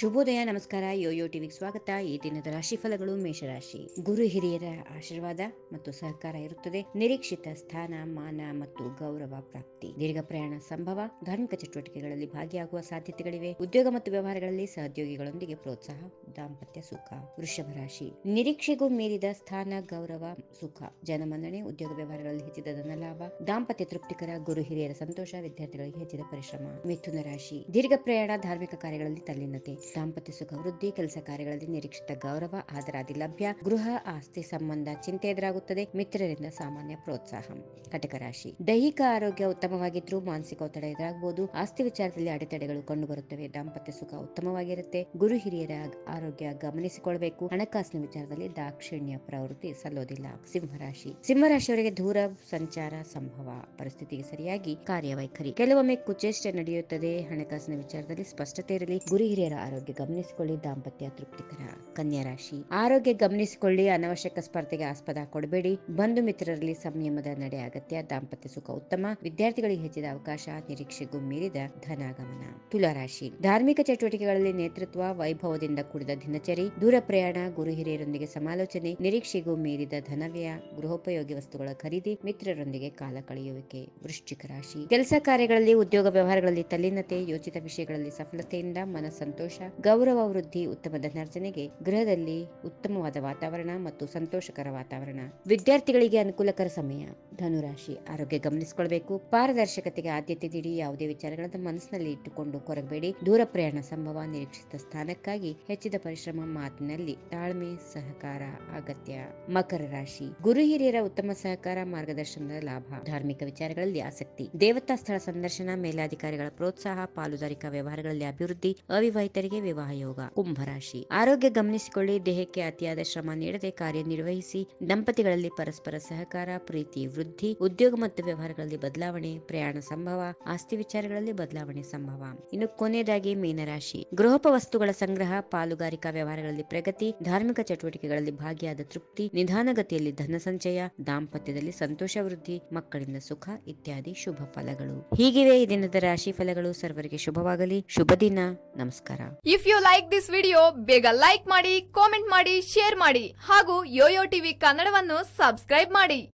ಶುಭೋದಯ ನಮಸ್ಕಾರ ಯೋಯೋ ಟಿವಿಗೆ ಸ್ವಾಗತ ಈ ದಿನದ ರಾಶಿ ಫಲಗಳು ಮೇಷರಾಶಿ ಗುರು ಹಿರಿಯರ ಆಶೀರ್ವಾದ ಮತ್ತು ಸಹಕಾರ ಇರುತ್ತದೆ ನಿರೀಕ್ಷಿತ ಸ್ಥಾನ ಮಾನ ಮತ್ತು ಗೌರವ ಪ್ರಾಪ್ತಿ ದೀರ್ಘ ಪ್ರಯಾಣ ಸಂಭವ ಧಾರ್ಮಿಕ ಚಟುವಟಿಕೆಗಳಲ್ಲಿ ಭಾಗಿಯಾಗುವ ಸಾಧ್ಯತೆಗಳಿವೆ ಉದ್ಯೋಗ ಮತ್ತು ವ್ಯವಹಾರಗಳಲ್ಲಿ ಸಹೋದ್ಯೋಗಿಗಳೊಂದಿಗೆ ಪ್ರೋತ್ಸಾಹ ದಾಂಪತ್ಯ ಸುಖ ವೃಷಭ ರಾಶಿ ನಿರೀಕ್ಷೆಗೂ ಮೀರಿದ ಸ್ಥಾನ ಗೌರವ ಸುಖ ಜನಮನ್ನಣೆ ಉದ್ಯೋಗ ವ್ಯವಹಾರಗಳಲ್ಲಿ ಹೆಚ್ಚಿದ ಧನಲಾಭ ದಾಂಪತ್ಯ ತೃಪ್ತಿಕರ ಗುರು ಹಿರಿಯರ ಸಂತೋಷ ವಿದ್ಯಾರ್ಥಿಗಳಿಗೆ ಹೆಚ್ಚಿದ ಪರಿಶ್ರಮ ಮಿಥುನ ರಾಶಿ ದೀರ್ಘ ಪ್ರಯಾಣ ಧಾರ್ಮಿಕ ಕಾರ್ಯಗಳಲ್ಲಿ ತಲ್ಲೀನತೆ ದಾಂಪತ್ಯ ಸುಖ ವೃದ್ಧಿ ಕೆಲಸ ಕಾರ್ಯಗಳಲ್ಲಿ ನಿರೀಕ್ಷಿತ ಗೌರವ ಆದರಾದಿ ಲಭ್ಯ ಗೃಹ ಆಸ್ತಿ ಸಂಬಂಧ ಚಿಂತೆ ಎದುರಾಗುತ್ತದೆ ಮಿತ್ರರಿಂದ ಸಾಮಾನ್ಯ ಪ್ರೋತ್ಸಾಹ ಕಟಕ ರಾಶಿ ದೈಹಿಕ ಆರೋಗ್ಯ ಉತ್ತಮವಾಗಿದ್ರೂ ಮಾನಸಿಕ ಒತ್ತಡ ಎದುರಾಗಬಹುದು ಆಸ್ತಿ ವಿಚಾರದಲ್ಲಿ ಅಡೆತಡೆಗಳು ಕಂಡುಬರುತ್ತವೆ ದಾಂಪತ್ಯ ಸುಖ ಉತ್ತಮವಾಗಿರುತ್ತೆ ಗುರು ಹಿರಿಯರ ಆರೋಗ್ಯ ಗಮನಿಸಿಕೊಳ್ಬೇಕು ಹಣಕಾಸಿನ ವಿಚಾರದಲ್ಲಿ ದಾಕ್ಷಿಣ್ಯ ಪ್ರವೃತ್ತಿ ಸಲ್ಲೋದಿಲ್ಲ ಸಿಂಹರಾಶಿ ಸಿಂಹರಾಶಿಯವರಿಗೆ ದೂರ ಸಂಚಾರ ಸಂಭವ ಪರಿಸ್ಥಿತಿಗೆ ಸರಿಯಾಗಿ ಕಾರ್ಯವೈಖರಿ ಕೆಲವೊಮ್ಮೆ ಕುಚೇಷ್ಟೆ ನಡೆಯುತ್ತದೆ ಹಣಕಾಸಿನ ವಿಚಾರದಲ್ಲಿ ಸ್ಪಷ್ಟತೆ ಇರಲಿ ಗುರು ಹಿರಿಯರ ಆರೋಗ್ಯ ಗಮನಿಸಿಕೊಳ್ಳಿ ದಾಂಪತ್ಯ ತೃಪ್ತಿಕರ ಕನ್ಯಾ ರಾಶಿ ಆರೋಗ್ಯ ಗಮನಿಸಿಕೊಳ್ಳಿ ಅನವಶ್ಯಕ ಸ್ಪರ್ಧೆಗೆ ಆಸ್ಪದ ಕೊಡಬೇಡಿ ಬಂಧು ಮಿತ್ರರಲ್ಲಿ ಸಂಯಮದ ನಡೆ ಅಗತ್ಯ ದಾಂಪತ್ಯ ಸುಖ ಉತ್ತಮ ವಿದ್ಯಾರ್ಥಿಗಳಿಗೆ ಹೆಚ್ಚಿದ ಅವಕಾಶ ನಿರೀಕ್ಷೆಗೂ ಮೀರಿದ ಧನಾಗಮನ ತುಲಾರಾಶಿ ಧಾರ್ಮಿಕ ಚಟುವಟಿಕೆಗಳಲ್ಲಿ ನೇತೃತ್ವ ವೈಭವದಿಂದ ಕೂಡಿದ ದಿನಚರಿ ದೂರ ಪ್ರಯಾಣ ಗುರು ಹಿರಿಯರೊಂದಿಗೆ ಸಮಾಲೋಚನೆ ನಿರೀಕ್ಷೆಗೂ ಮೀರಿದ ಧನವ್ಯಯ ಗೃಹೋಪಯೋಗಿ ವಸ್ತುಗಳ ಖರೀದಿ ಮಿತ್ರರೊಂದಿಗೆ ಕಾಲ ಕಳೆಯುವಿಕೆ ವೃಶ್ಚಿಕ ರಾಶಿ ಕೆಲಸ ಕಾರ್ಯಗಳಲ್ಲಿ ಉದ್ಯೋಗ ವ್ಯವಹಾರಗಳಲ್ಲಿ ತಲ್ಲೀನತೆ ಯೋಚಿತ ವಿಷಯಗಳಲ್ಲಿ ಸಫಲತೆಯಿಂದ ಮನ ಸಂತೋಷ ಗೌರವ ವೃದ್ಧಿ ಉತ್ತಮ ಧನಾರ್ಜನೆಗೆ ಗೃಹದಲ್ಲಿ ಉತ್ತಮವಾದ ವಾತಾವರಣ ಮತ್ತು ಸಂತೋಷಕರ ವಾತಾವರಣ ವಿದ್ಯಾರ್ಥಿಗಳಿಗೆ ಅನುಕೂಲಕರ ಸಮಯ ಧನುರಾಶಿ ಆರೋಗ್ಯ ಗಮನಿಸಿಕೊಳ್ಬೇಕು ಪಾರದರ್ಶಕತೆಗೆ ಆದ್ಯತೆ ನೀಡಿ ಯಾವುದೇ ವಿಚಾರಗಳನ್ನು ಮನಸ್ಸಿನಲ್ಲಿ ಇಟ್ಟುಕೊಂಡು ಕೊರಗಬೇಡಿ ದೂರ ಪ್ರಯಾಣ ಸಂಭವ ನಿರೀಕ್ಷಿತ ಸ್ಥಾನಕ್ಕಾಗಿ ಹೆಚ್ಚಿದ ಪರಿಶ್ರಮ ಮಾತಿನಲ್ಲಿ ತಾಳ್ಮೆ ಸಹಕಾರ ಅಗತ್ಯ ಮಕರ ರಾಶಿ ಗುರು ಹಿರಿಯರ ಉತ್ತಮ ಸಹಕಾರ ಮಾರ್ಗದರ್ಶನದ ಲಾಭ ಧಾರ್ಮಿಕ ವಿಚಾರಗಳಲ್ಲಿ ಆಸಕ್ತಿ ದೇವತಾ ಸ್ಥಳ ಸಂದರ್ಶನ ಮೇಲಾಧಿಕಾರಿಗಳ ಪ್ರೋತ್ಸಾಹ ಪಾಲುದಾರಿಕಾ ವ್ಯವಹಾರಗಳಲ್ಲಿ ಅಭಿವೃದ್ಧಿ ಅವಿವಾಹಿತರಿಗೆ ವಿವಾಹ ಯೋಗ ಕುಂಭರಾಶಿ ಆರೋಗ್ಯ ಗಮನಿಸಿಕೊಳ್ಳಿ ದೇಹಕ್ಕೆ ಅತಿಯಾದ ಶ್ರಮ ನೀಡದೆ ಕಾರ್ಯನಿರ್ವಹಿಸಿ ದಂಪತಿಗಳಲ್ಲಿ ಪರಸ್ಪರ ಸಹಕಾರ ಪ್ರೀತಿ ವೃದ್ಧಿ ಉದ್ಯೋಗ ಮತ್ತು ವ್ಯವಹಾರಗಳಲ್ಲಿ ಬದಲಾವಣೆ ಪ್ರಯಾಣ ಸಂಭವ ಆಸ್ತಿ ವಿಚಾರಗಳಲ್ಲಿ ಬದಲಾವಣೆ ಸಂಭವ ಇನ್ನು ಕೊನೆಯದಾಗಿ ಮೀನರಾಶಿ ಗೃಹೋಪ ವಸ್ತುಗಳ ಸಂಗ್ರಹ ಪಾಲುಗಾರಿಕಾ ವ್ಯವಹಾರಗಳಲ್ಲಿ ಪ್ರಗತಿ ಧಾರ್ಮಿಕ ಚಟುವಟಿಕೆಗಳಲ್ಲಿ ಭಾಗಿಯಾದ ತೃಪ್ತಿ ನಿಧಾನಗತಿಯಲ್ಲಿ ಧನ ಸಂಚಯ ದಾಂಪತ್ಯದಲ್ಲಿ ಸಂತೋಷ ವೃದ್ಧಿ ಮಕ್ಕಳಿಂದ ಸುಖ ಇತ್ಯಾದಿ ಶುಭ ಫಲಗಳು ಹೀಗಿವೆ ಈ ದಿನದ ರಾಶಿ ಫಲಗಳು ಸರ್ವರಿಗೆ ಶುಭವಾಗಲಿ ಶುಭ ದಿನ ನಮಸ್ಕಾರ if you like this video ಬೇಗ ಲೈಕ್ ಮಾಡಿ ಕಾಮೆಂಟ್ ಮಾಡಿ ಶೇರ್ ಮಾಡಿ ಹಾಗೂ ಯೋಯೋ ಟಿವಿ ಕನ್ನಡವನ್ನು ಸಬ್ಸ್ಕ್ರೈಬ್ ಮಾಡಿ